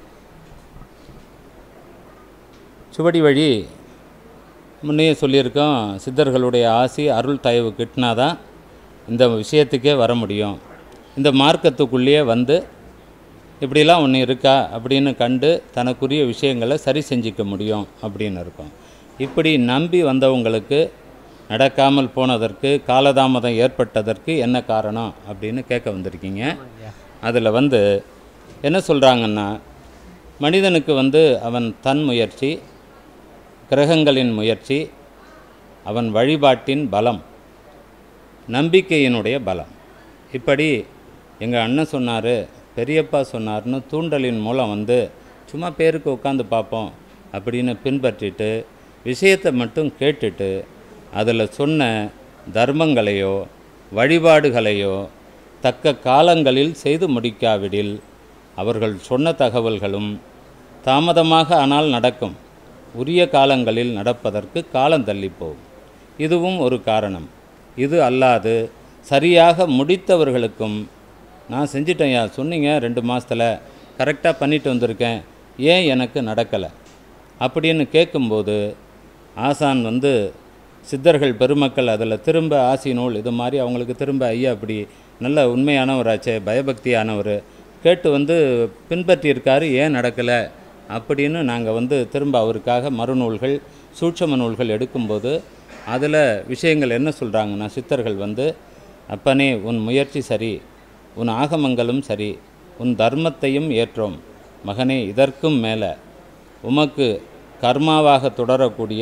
சுவடி வழி முன்னையே சொல்லியிருக்கோம் சித்தர்களுடைய ஆசி அருள் தயவு கிட்டினாதான் இந்த விஷயத்துக்கே வர முடியும் இந்த மார்க்கத்துக்குள்ளேயே வந்து இப்படிலாம் ஒன்று இருக்கா அப்படின்னு கண்டு தனக்குரிய விஷயங்களை சரி செஞ்சிக்க முடியும் அப்படின்னு இருக்கும் இப்படி நம்பி வந்தவங்களுக்கு நடக்காமல் போனதற்கு காலதாமதம் ஏற்பட்டதற்கு என்ன காரணம் அப்படின்னு கேட்க வந்திருக்கீங்க அதில் வந்து என்ன சொல்கிறாங்கன்னா மனிதனுக்கு வந்து அவன் தன் முயற்சி கிரகங்களின் முயற்சி அவன் வழிபாட்டின் பலம் நம்பிக்கையினுடைய பலம் இப்படி எங்கள் அண்ணன் சொன்னார் பெரியப்பா சொன்னார்னு தூண்டலின் மூலம் வந்து சும்மா பேருக்கு உட்காந்து பார்ப்போம் அப்படின்னு பின்பற்றிட்டு விஷயத்தை மட்டும் கேட்டுட்டு அதில் சொன்ன தர்மங்களையோ வழிபாடுகளையோ தக்க காலங்களில் செய்து முடிக்காவிடில் அவர்கள் சொன்ன தகவல்களும் தாமதமாக ஆனால் நடக்கும் உரிய காலங்களில் நடப்பதற்கு காலம் தள்ளிப்போகும் இதுவும் ஒரு காரணம் இது அல்லாது சரியாக முடித்தவர்களுக்கும் நான் செஞ்சிட்டேன்யா சொன்னீங்க ரெண்டு மாதத்தில் கரெக்டாக பண்ணிட்டு வந்திருக்கேன் ஏன் எனக்கு நடக்கலை அப்படின்னு கேட்கும்போது ஆசான் வந்து சித்தர்கள் பெருமக்கள் அதில் திரும்ப ஆசி நூல் இது மாதிரி அவங்களுக்கு திரும்ப ஐயா அப்படி நல்ல உண்மையானவராச்சே பயபக்தியானவர் கேட்டு வந்து பின்பற்றியிருக்காரு ஏன் நடக்கலை அப்படின்னு நாங்கள் வந்து திரும்ப அவருக்காக மறுநூல்கள் சூட்சம நூல்கள் எடுக்கும்போது அதில் விஷயங்கள் என்ன சொல்கிறாங்கன்னா சித்தர்கள் வந்து அப்பனே உன் முயற்சி சரி உன் ஆகமங்களும் சரி உன் தர்மத்தையும் ஏற்றோம் மகனே இதற்கும் மேலே உமக்கு கர்மாவாக தொடரக்கூடிய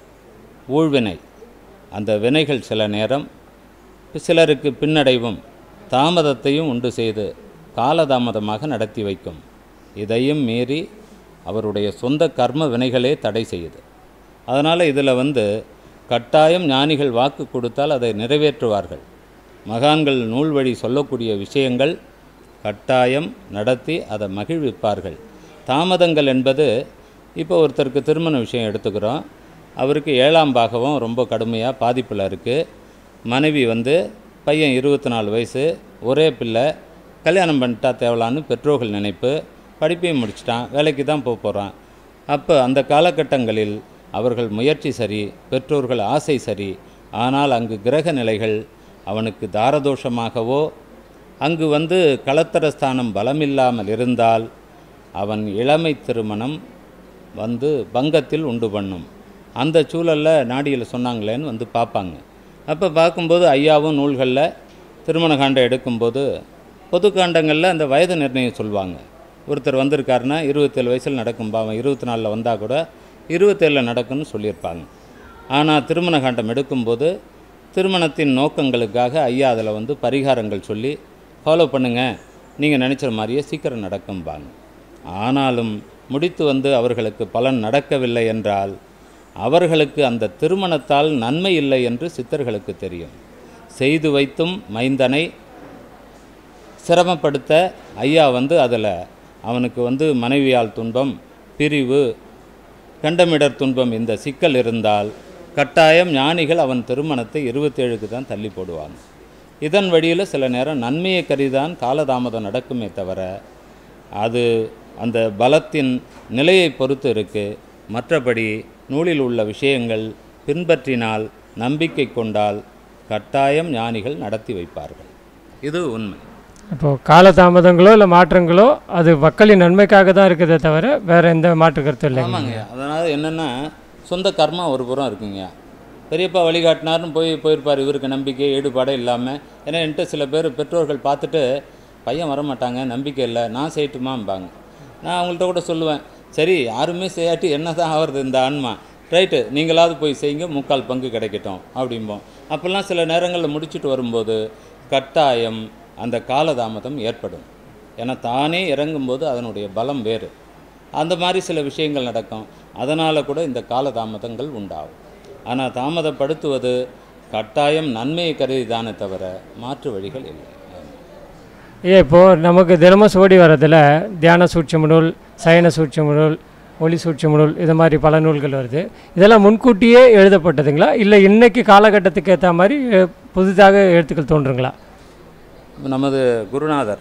ஊழ்வினை அந்த வினைகள் சில நேரம் சிலருக்கு பின்னடைவும் தாமதத்தையும் உண்டு செய்து காலதாமதமாக நடத்தி வைக்கும் இதையும் மீறி அவருடைய சொந்த கர்ம வினைகளே தடை செய்யுது அதனால் இதில் வந்து கட்டாயம் ஞானிகள் வாக்கு கொடுத்தால் அதை நிறைவேற்றுவார்கள் மகான்கள் நூல் வழி சொல்லக்கூடிய விஷயங்கள் கட்டாயம் நடத்தி அதை மகிழ்விப்பார்கள் தாமதங்கள் என்பது இப்போ ஒருத்தருக்கு திருமண விஷயம் எடுத்துக்கிறோம் அவருக்கு ஏழாம் பாகவம் ரொம்ப கடுமையாக பாதிப்பில் இருக்குது மனைவி வந்து பையன் இருபத்தி நாலு வயசு ஒரே பிள்ளை கல்யாணம் பண்ணிட்டா தேவலான்னு பெற்றோர்கள் நினைப்பு படிப்பையும் முடிச்சிட்டான் வேலைக்கு தான் போக போகிறான் அப்போ அந்த காலகட்டங்களில் அவர்கள் முயற்சி சரி பெற்றோர்கள் ஆசை சரி ஆனால் அங்கு கிரக நிலைகள் அவனுக்கு தாரதோஷமாகவோ அங்கு வந்து களத்திரஸ்தானம் பலமில்லாமல் இருந்தால் அவன் இளமை திருமணம் வந்து பங்கத்தில் உண்டு பண்ணும் அந்த சூழலில் நாடியில் சொன்னாங்களேன்னு வந்து பார்ப்பாங்க அப்போ பார்க்கும்போது ஐயாவும் நூல்களில் திருமண காண்டம் எடுக்கும்போது பொது காண்டங்களில் அந்த வயது நிர்ணயம் சொல்லுவாங்க ஒருத்தர் வந்திருக்காருன்னா இருபத்தேழு வயசில் நடக்கும் பாவம் இருபத்தி நாலில் வந்தால் கூட இருபத்தேழில் நடக்கும்னு சொல்லியிருப்பாங்க ஆனால் திருமண காண்டம் எடுக்கும்போது திருமணத்தின் நோக்கங்களுக்காக ஐயா அதில் வந்து பரிகாரங்கள் சொல்லி ஃபாலோ பண்ணுங்கள் நீங்கள் நினச்ச மாதிரியே சீக்கிரம் நடக்கும்பாங்க ஆனாலும் முடித்து வந்து அவர்களுக்கு பலன் நடக்கவில்லை என்றால் அவர்களுக்கு அந்த திருமணத்தால் நன்மை இல்லை என்று சித்தர்களுக்கு தெரியும் செய்து வைத்தும் மைந்தனை சிரமப்படுத்த ஐயா வந்து அதில் அவனுக்கு வந்து மனைவியால் துன்பம் பிரிவு கண்டமிடர் துன்பம் இந்த சிக்கல் இருந்தால் கட்டாயம் ஞானிகள் அவன் திருமணத்தை இருபத்தேழுக்கு தான் தள்ளி போடுவாங்க இதன் வழியில் சில நேரம் நன்மையை கருதிதான் காலதாமதம் நடக்குமே தவிர அது அந்த பலத்தின் நிலையை பொறுத்து இருக்குது மற்றபடி நூலில் உள்ள விஷயங்கள் பின்பற்றினால் நம்பிக்கை கொண்டால் கட்டாயம் ஞானிகள் நடத்தி வைப்பார்கள் இது உண்மை இப்போது காலதாமதங்களோ இல்லை மாற்றங்களோ அது மக்களின் நன்மைக்காக தான் இருக்குதே தவிர வேறு எந்த மாற்று கருத்தும் இல்லைங்க ஆமாங்க அதனால் என்னென்னா சொந்த கர்மா ஒரு புறம் இருக்குங்க பெரியப்பா வழிகாட்டினார்னு போய் போயிருப்பார் இவருக்கு நம்பிக்கை ஈடுபாடே இல்லாமல் ஏன்னா என்கிட்ட சில பேர் பெற்றோர்கள் பார்த்துட்டு பையன் வரமாட்டாங்க நம்பிக்கை இல்லை நான் செய்யட்டுமாம்பாங்க நான் அவங்கள்ட்ட கூட சொல்லுவேன் சரி யாருமே செய்யாட்டி என்ன தான் ஆகிறது இந்த ஆன்மா ரைட்டு நீங்களாவது போய் செய்யுங்க முக்கால் பங்கு கிடைக்கட்டும் அப்படிம்போம் அப்போல்லாம் சில நேரங்களில் முடிச்சுட்டு வரும்போது கட்டாயம் அந்த காலதாமதம் ஏற்படும் ஏன்னா தானே இறங்கும்போது அதனுடைய பலம் வேறு அந்த மாதிரி சில விஷயங்கள் நடக்கும் அதனால் கூட இந்த காலதாமதங்கள் உண்டாகும் ஆனால் தாமதப்படுத்துவது கட்டாயம் நன்மையை கருதி தானே தவிர மாற்று வழிகள் இல்லை ஏன் இப்போது நமக்கு தினமும் சுவடி வரதில் தியான சூட்சம நூல் சயன சூட்சம நூல் ஒளி சூட்சம நூல் இது மாதிரி பல நூல்கள் வருது இதெல்லாம் முன்கூட்டியே எழுதப்பட்டதுங்களா இல்லை இன்னைக்கு காலகட்டத்துக்கு ஏற்ற மாதிரி அஹ், புதிதாக எழுத்துக்கள் தோன்றுங்களா நமது குருநாதர்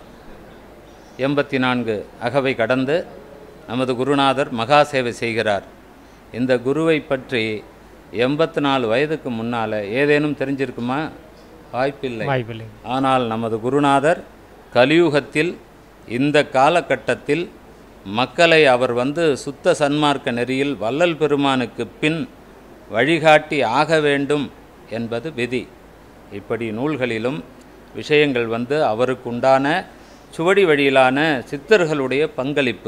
எண்பத்தி நான்கு அகவை கடந்து நமது குருநாதர் மகா சேவை செய்கிறார் இந்த குருவை பற்றி எண்பத்தி நாலு வயதுக்கு முன்னால் ஏதேனும் தெரிஞ்சிருக்குமா வாய்ப்பில்லை வாய்ப்பில்லை ஆனால் நமது குருநாதர் கலியுகத்தில் இந்த காலகட்டத்தில் மக்களை அவர் வந்து சுத்த சன்மார்க்க நெறியில் வள்ளல் பெருமானுக்கு பின் வழிகாட்டி ஆக வேண்டும் என்பது விதி இப்படி நூல்களிலும் விஷயங்கள் வந்து அவருக்குண்டான சுவடி வழியிலான சித்தர்களுடைய பங்களிப்பு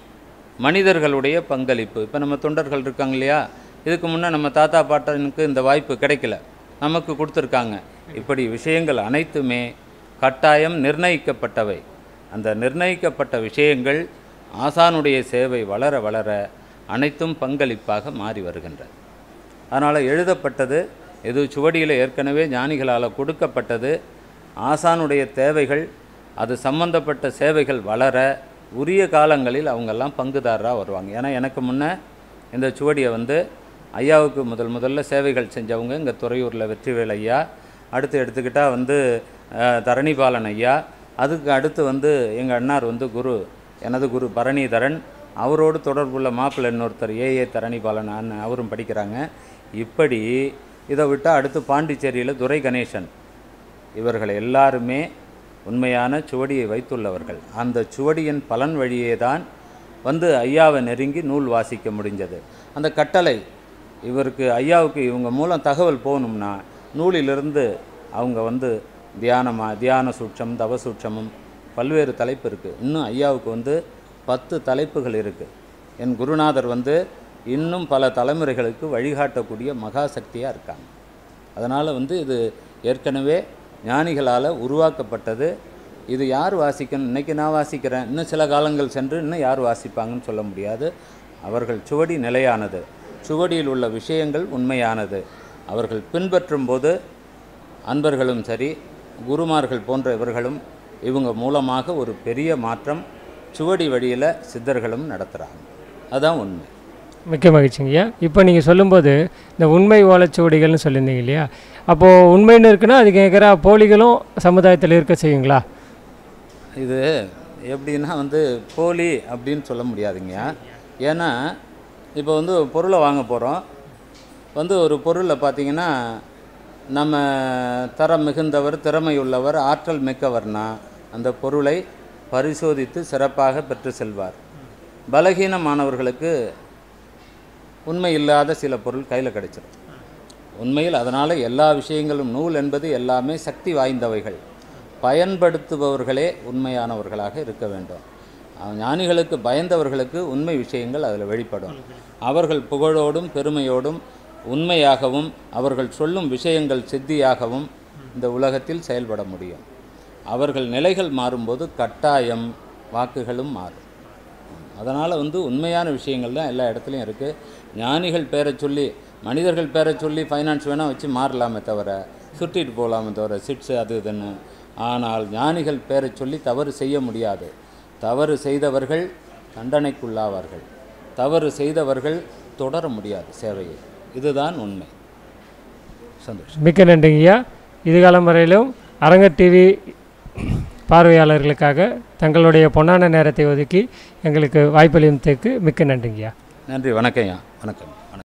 மனிதர்களுடைய பங்களிப்பு இப்போ நம்ம தொண்டர்கள் இருக்காங்க இல்லையா இதுக்கு முன்னே நம்ம தாத்தா பாட்டனுக்கு இந்த வாய்ப்பு கிடைக்கல நமக்கு கொடுத்துருக்காங்க இப்படி விஷயங்கள் அனைத்துமே கட்டாயம் நிர்ணயிக்கப்பட்டவை அந்த நிர்ணயிக்கப்பட்ட விஷயங்கள் ஆசானுடைய சேவை வளர வளர அனைத்தும் பங்களிப்பாக மாறி வருகின்றது அதனால் எழுதப்பட்டது இது சுவடியில் ஏற்கனவே ஞானிகளால் கொடுக்கப்பட்டது ஆசானுடைய தேவைகள் அது சம்பந்தப்பட்ட சேவைகள் வளர உரிய காலங்களில் அவங்கெல்லாம் பங்குதாரராக வருவாங்க ஏன்னா எனக்கு முன்னே இந்த சுவடியை வந்து ஐயாவுக்கு முதல் முதல்ல சேவைகள் செஞ்சவங்க இங்கே துறையூரில் வெற்றிவேல் ஐயா அடுத்து எடுத்துக்கிட்டால் வந்து அஹ், தரணிபாலன் ஐயா அதுக்கு அடுத்து வந்து எங்கள் அண்ணார் வந்து குரு எனது குரு பரணிதரன் அவரோடு தொடர்புள்ள மாப்பிள்ளை இன்னொருத்தர் ஏஏ தரணிபாலன் அண்ணன் அவரும் படிக்கிறாங்க இப்படி இதை விட்டால் அடுத்து பாண்டிச்சேரியில் துரை கணேசன் இவர்கள் எல்லாருமே உண்மையான சுவடியை வைத்துள்ளவர்கள் அந்த சுவடியின் பலன் வழியே தான் வந்து ஐயாவை நெருங்கி நூல் வாசிக்க முடிஞ்சது அந்த கட்டளை இவருக்கு ஐயாவுக்கு இவங்க மூலம் தகவல் போகணும்னா நூலிலிருந்து அவங்க வந்து தியானமா தியான சூட்சம் தவ சூட்சமும் பல்வேறு தலைப்பு இருக்குது இன்னும் ஐயாவுக்கு வந்து பத்து தலைப்புகள் இருக்குது என் குருநாதர் வந்து இன்னும் பல தலைமுறைகளுக்கு வழிகாட்டக்கூடிய மகா சக்தியாக இருக்காங்க அதனால் வந்து இது ஏற்கனவே ஞானிகளால் உருவாக்கப்பட்டது இது யார் வாசிக்கணும் இன்றைக்கி நான் வாசிக்கிறேன் இன்னும் சில காலங்கள் சென்று இன்னும் யார் வாசிப்பாங்கன்னு சொல்ல முடியாது அவர்கள் சுவடி நிலையானது சுவடியில் உள்ள விஷயங்கள் உண்மையானது அவர்கள் பின்பற்றும் போது அன்பர்களும் சரி குருமார்கள் போன்ற இவர்களும் இவங்க மூலமாக ஒரு பெரிய மாற்றம் சுவடி வழியில் சித்தர்களும் நடத்துகிறாங்க அதான் உண்மை மிக்க மகிழ்ச்சிங்கய்யா இப்போ நீங்கள் சொல்லும்போது இந்த உண்மை ஓலைச்சுவடிகள்னு சொல்லியிருந்தீங்க இல்லையா அப்போது உண்மைன்னு இருக்குன்னா அதுக்கு கேட்குற போலிகளும் சமுதாயத்தில் இருக்க செய்யுங்களா இது எப்படின்னா வந்து போலி அப்படின்னு சொல்ல முடியாதுங்க ஏன்னா இப்போ வந்து ஒரு பொருளை வாங்க போகிறோம் வந்து ஒரு பொருளில் பார்த்தீங்கன்னா நம்ம தரம் மிகுந்தவர் திறமையுள்ளவர் ஆற்றல் மிக்கவர்னா அந்த பொருளை பரிசோதித்து சிறப்பாக பெற்று செல்வார் பலகீனமானவர்களுக்கு உண்மை இல்லாத சில பொருள் கையில் கிடைச்சிடும் உண்மையில் அதனால் எல்லா விஷயங்களும் நூல் என்பது எல்லாமே சக்தி வாய்ந்தவைகள் பயன்படுத்துபவர்களே உண்மையானவர்களாக இருக்க வேண்டும் அஹ் ஞானிகளுக்கு பயந்தவர்களுக்கு உண்மை விஷயங்கள் அதில் வெளிப்படும் அவர்கள் புகழோடும் பெருமையோடும் உண்மையாகவும் அவர்கள் சொல்லும் விஷயங்கள் சித்தியாகவும் இந்த உலகத்தில் செயல்பட முடியும் அவர்கள் நிலைகள் மாறும்போது கட்டாயம் வாக்குகளும் மாறும் அதனால் வந்து உண்மையான விஷயங்கள் தான் எல்லா இடத்துலையும் இருக்குது ஞானிகள் பேரை சொல்லி மனிதர்கள் பேரை சொல்லி ஃபைனான்ஸ் வேணால் வச்சு மாறலாமே தவிர சுட்டிட்டு போகலாமே தவிர சிட்ஸு அது இதுன்னு ஆனால் ஞானிகள் பேரை சொல்லி தவறு செய்ய முடியாது தவறு செய்தவர்கள் தண்டனைக்குள்ளாவார்கள் தவறு செய்தவர்கள் தொடர முடியாது சேவையை இதுதான் உண்மை சந்தோஷம் மிக்க நன்றிங்கய்யா இதுகாலம் வரையிலும் அரங்கர் டிவி பார்வையாளர்களுக்காக தங்களுடைய பொன்னான நேரத்தை ஒதுக்கி எங்களுக்கு வாய்ப்பளித்ததுக்கு மிக்க நன்றிங்கய்யா நன்றி வணக்கம்யா வணக்கம் வணக்கம்